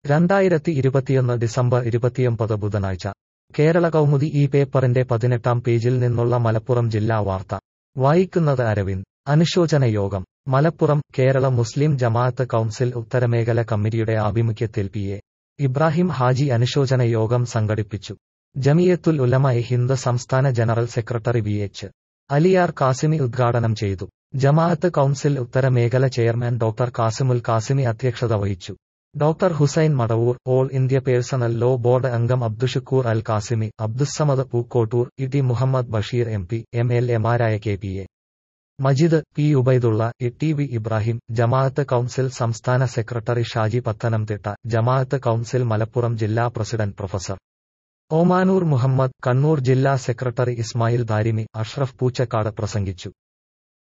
രണ്ടായിരത്തി ഇരുപത്തിയൊന്ന് ഡിസംബർ ഇരുപത്തിയൊമ്പത് ബുധനാഴ്ച കേരള കൗമുദി ഈ പേപ്പറിന്റെ പതിനെട്ടാം പേജിൽ നിന്നുള്ള മലപ്പുറം ജില്ലാ വാർത്ത വായിക്കുന്നത് അരവിന്ദ് അനുശോചന യോഗം മലപ്പുറം കേരള മുസ്ലിം ജമാഅത്ത് കൗൺസിൽ ഉത്തരമേഖല കമ്മിറ്റിയുടെ ആഭിമുഖ്യത്തിൽ പി എ ഇബ്രാഹിം ഹാജി അനുശോചന യോഗം സംഘടിപ്പിച്ചു ജമിയത്തുൽ ഉലമ എ ഹിന്ദ് സംസ്ഥാന general secretary V H Aliyar Qasimi ഉദ്ഘാടനം ചെയ്തു ജമാഅത്ത് കൗൺസിൽ ഉത്തരമേഖല ചെയർമാൻ ഡോക്ടർ കാസിമുൽ കാസിമി അധ്യക്ഷത വഹിച്ചു doctor Hussain Madavoor all India personal law board അംഗം Abdushakoor Al Qasimi Abdussamad Pookkottur E T Muhammad Basheer M P M L എമാരായ K P A Majid P Ubaidulla E T V Ibrahim Jamaath council സംസ്ഥാന സെക്രട്ടറി ഷാജി പത്തനംതിട്ട ജമാഅത്ത് കൗൺസിൽ മലപ്പുറം ജില്ലാ പ്രസിഡന്റ് പ്രൊഫസർ ഓമാനൂർ മുഹമ്മദ് കണ്ണൂർ ജില്ലാ സെക്രട്ടറി ഇസ്മായിൽ ദാരിമി അഷ്റഫ് പൂച്ചക്കാട് പ്രസംഗിച്ചു